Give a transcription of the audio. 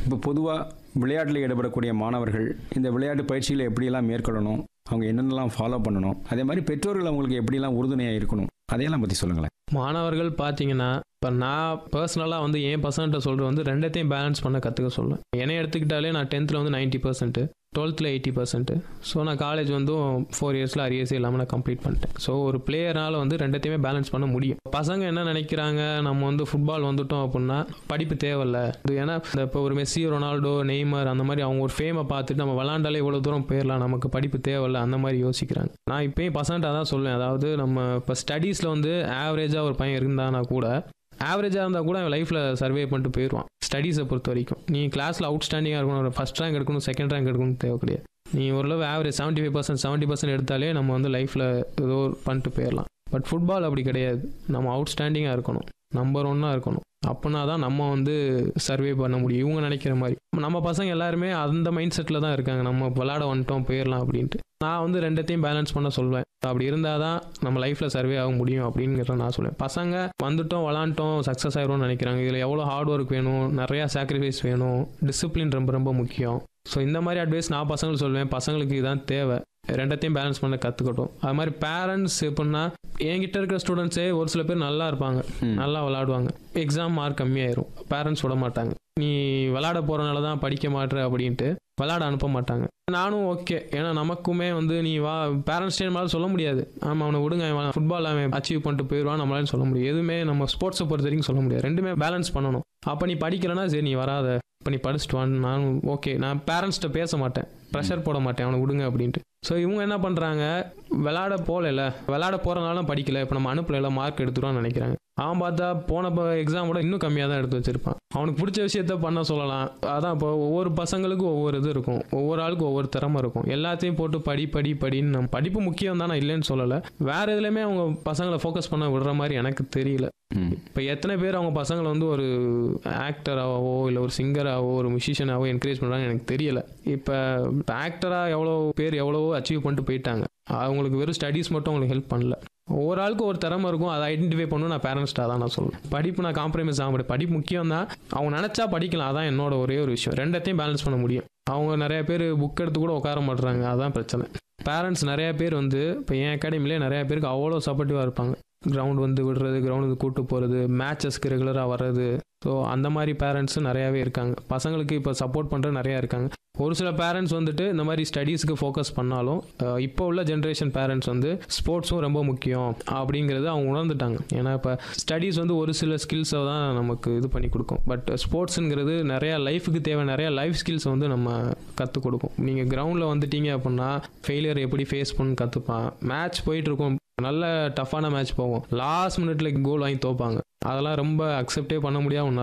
இப்போ பொதுவாக விளையாட்டில் ஈடுபடக்கூடிய மாணவர்கள் இந்த விளையாட்டு பயிற்சிகளை எப்படியெல்லாம் மேற்கொள்ளணும் அவங்க என்னென்னலாம் ஃபாலோ பண்ணணும் அதே மாதிரி பெற்றோர்கள் அவங்களுக்கு எப்படியெல்லாம் உறுதுணையாக இருக்கணும் அதையெல்லாம் பற்றி சொல்லுங்களேன் மாணவர்கள் பார்த்தீங்கன்னா இப்போ நான் பர்சனலாக வந்து என் பசங்கள்கிட்ட சொல்கிறது வந்து ரெண்டத்தையும் பேலன்ஸ் பண்ண கற்றுக்க சொல்லுவேன் என்னை எடுத்துக்கிட்டாலே நான் டென்த்தில் வந்து நைன்ட்டி பர்சன்ட்டு டுவெல்த்தில் எயிட்டி பர்சன்ட்டு ஸோ நான் காலேஜ் வந்து ஃபோர் இயர்ஸில் அரியர்ஸே இல்லாமல் நான் கம்ப்ளீட் பண்ணிட்டேன் ஸோ ஒரு பிளேயரால் வந்து ரெண்டத்தையுமே பேலன்ஸ் பண்ண முடியும் பசங்க என்ன நினைக்கிறாங்க நம்ம வந்து ஃபுட்பால் வந்துட்டோம் அப்படின்னா படிப்பு தேவையில்ல இது ஏன்னா இந்த இப்போ ஒரு மெஸ்ஸி ரொனால்டோ நெய்மர் அந்த மாதிரி அவங்க ஒரு ஃபேமை பார்த்துட்டு நம்ம விளாண்டாலே இவ்வளோ தூரம் போயிடலாம் நமக்கு படிப்பு தேவையில்ல அந்த மாதிரி யோசிக்கிறாங்க நான் இப்போயும் பசங்கள்ட்ட தான் சொல்லுவேன் அதாவது நம்ம இப்போ ஸ்டடீஸில் வந்து ஆவரேஜாக ஒரு பையன் இருந்தானா கூட ஆவரேஜாக இருந்தால் கூட அவன் லைஃப்பில் சர்வே பண்ணிட்டு போயிடுவான் ஸ்டடீஸை பொறுத்த வரைக்கும் நீ கிளாஸில் அவுட் ஸ்டாண்டிங்காக இருக்கணும் ஃபஸ்ட் ரேங்க் எடுக்கணும் செகண்ட் ரேங்க் எடுக்கணும் தேவை கிடையாது நீ ஓரளவு average seventy five percent seventy percent எடுத்தாலே நம்ம வந்து லைஃப்பில் ஏதோ ஒரு பண்ணிட்டு போயிடலாம் பட் ஃபுட்பால் அப்படி கிடையாது நம்ம அவுட் ஸ்டாண்டிங்காக இருக்கணும் நம்பர் ஒன்னாக இருக்கணும் அப்படின்னா தான் நம்ம வந்து சர்வே பண்ண முடியும் இவங்க நினைக்கிற மாதிரி நம்ம பசங்க எல்லாருமே அந்த மைண்ட் செட்டில் தான் இருக்காங்க நம்ம விளாட வந்துட்டோம் போயிடலாம் அப்படின்ட்டு நான் வந்து ரெண்டத்தையும் பேலன்ஸ் பண்ண சொல்வேன் அப்படி இருந்தால் தான் நம்ம லைஃப்பில் சர்வே ஆக முடியும் அப்படிங்கிறத நான் சொல்லுவேன் பசங்க வந்துட்டோம் விளாண்டோம் சக்ஸஸ் ஆயிரும்னு நினைக்கிறாங்க இதில் எவ்வளோ ஹார்ட் ஒர்க் வேணும் நிறையா சாக்ரிஃபைஸ் வேணும் டிசிப்ளின் ரொம்ப ரொம்ப முக்கியம் ஸோ இந்த மாதிரி அட்வைஸ் நான் பசங்களுக்கு சொல்லுவேன் பசங்களுக்கு இதான் தேவை ரெண்டத்தையும் பேலன்ஸ் பண்ண கற்றுக்கட்டும் அது மாதிரி பேரண்ட்ஸ் எப்படின்னா என்கிட்ட இருக்கிற ஸ்டூடெண்ட்ஸே ஒரு சில பேர் நல்லா இருப்பாங்க ம். நல்லா விளாடுவாங்க எக்ஸாம் மார்க் கம்மியாயிரும் பேரண்ட்ஸ் விட மாட்டாங்க நீ விளாட போகிறனால தான் படிக்க மாட்ற அப்படின்ட்டு விளாட அனுப்ப மாட்டாங்க நானும் ஓகே ஏன்னா நமக்குமே வந்து நீ வா பேரண்ட்ஸ் மேலே சொல்ல முடியாது ஆமாம் அவனை விடுங்க அவன் ஃபுட்பால் அவன் அச்சீவ் பண்ணிட்டு போயிடுவான் நம்மளால சொல்ல முடியும் எதுவுமே நம்ம ஸ்போர்ட்ஸை பொறுத்த வரைக்கும் சொல்ல முடியாது ரெண்டுமே பேலன்ஸ் பண்ணணும் அப்போ நீ படிக்கலைன்னா சரி நீ வராத இப்போ நீ படிச்சுட்டு வான்னு நானும் ஓகே நான் பேரண்ட்ஸ்கிட்ட பேச மாட்டேன் ப்ரெஷர் போட மாட்டேன் அவனை விடுங்க அப்படின்ட்டு ஸோ இவங்க என்ன பண்ணுறாங்க விளாட போகல விளாட போகிறனால படிக்கல இப்போ நம்ம அனுப்பல மார்க் எடுத்துருவான்னு நினைக்கிறாங்க அவன் பார்த்தா போன எக்ஸாம் கூட இன்னும் கம்மியாக தான் எடுத்து வச்சிருப்பான் அவனுக்கு பிடிச்ச விஷயத்த பண்ண சொல்லலாம் அதான் இப்போ ஒவ்வொரு பசங்களுக்கும் ஒவ்வொரு இது இருக்கும் ஒவ்வொரு ஆளுக்கும் ஒவ்வொரு திறமை இருக்கும் எல்லாத்தையும் போட்டு படி படி படின்னு நம்ம படிப்பு முக்கியம் தான் நான் இல்லைன்னு சொல்லலை வேற எதுலையுமே அவங்க பசங்களை ஃபோக்கஸ் பண்ண விடுற மாதிரி எனக்கு தெரியல ம் இப்போ எத்தனை பேர் அவங்க பசங்களை வந்து ஒரு ஆக்டராகவோ இல்லை ஒரு சிங்கராகவோ ஒரு மியூசிஷியனாகவோ என்கரேஜ் பண்ணுறாங்க எனக்கு தெரியல இப்போ ஆக்டராக எவ்வளோ பேர் எவ்வளவோ அச்சீவ் பண்ணிட்டு போயிட்டாங்க அவங்களுக்கு வெறும் ஸ்டடீஸ் மட்டும் அவங்களுக்கு ஹெல்ப் பண்ணல ஒவ்வொரு ஆளுக்கும் ஒரு திறமை இருக்கும் அதை ஐடென்டிஃபை பண்ணணும் நான் பேரண்ட்ஸ்டாக தான் நான் சொல்லுவேன் படிப்பு நான் காம்ப்ரமைஸ் ஆக முடியும் படிப்பு முக்கியம் தான் அவங்க நினச்சா படிக்கலாம் அதான் என்னோட ஒரே ஒரு விஷயம் ரெண்டத்தையும் பேலன்ஸ் பண்ண முடியும் அவங்க நிறைய பேர் புக் எடுத்து கூட உட்கார மாட்டுறாங்க அதான் பிரச்சனை பேரண்ட்ஸ் நிறைய பேர் வந்து இப்போ என் அகாடமிலே நிறைய பேருக்கு அவ்வளோ சப்போர்ட்டிவாக இருப்பாங்க கிரவுண்ட் வந்து விடுறது கிரவுண்ட் வந்து கூட்டு போகிறது மேட்சஸ்க்கு ரெகுலராக வர்றது ஸோ அந்த மாதிரி பேரண்ட்ஸும் நிறையாவே இருக்காங்க பசங்களுக்கு இப்போ சப்போர்ட் பண்ணுற நிறையா இருக்காங்க ஒரு சில பேரண்ட்ஸ் வந்துட்டு இந்த மாதிரி ஸ்டடீஸ்க்கு ஃபோக்கஸ் பண்ணாலும் அஹ், இப்போ உள்ள ஜென்ரேஷன் பேரண்ட்ஸ் வந்து ஸ்போர்ட்ஸும் ரொம்ப முக்கியம் அப்படிங்கிறது அவங்க உணர்ந்துட்டாங்க ஏன்னா இப்போ ஸ்டடீஸ் வந்து ஒரு சில ஸ்கில்ஸை தான் நமக்கு இது பண்ணி கொடுக்கும் பட் ஸ்போர்ட்ஸுங்கிறது நிறையா லைஃபுக்கு தேவை நிறையா லைஃப் ஸ்கில்ஸை வந்து நம்ம கற்றுக் கொடுக்கும் நீங்கள் கிரவுண்டில் வந்துட்டீங்க அப்படின்னா ஃபெயிலியர் எப்படி ஃபேஸ் பண்ணு கற்றுப்பான் மேட்ச் போயிட்டு இருக்கும் நல்ல டஃப்பான மேட்ச் போகும் லாஸ்ட் மினிட்ல கோல் வாங்கி தோப்பாங்க அதெல்லாம் ரொம்ப அக்செப்டே பண்ண முடியாத ஒன்றா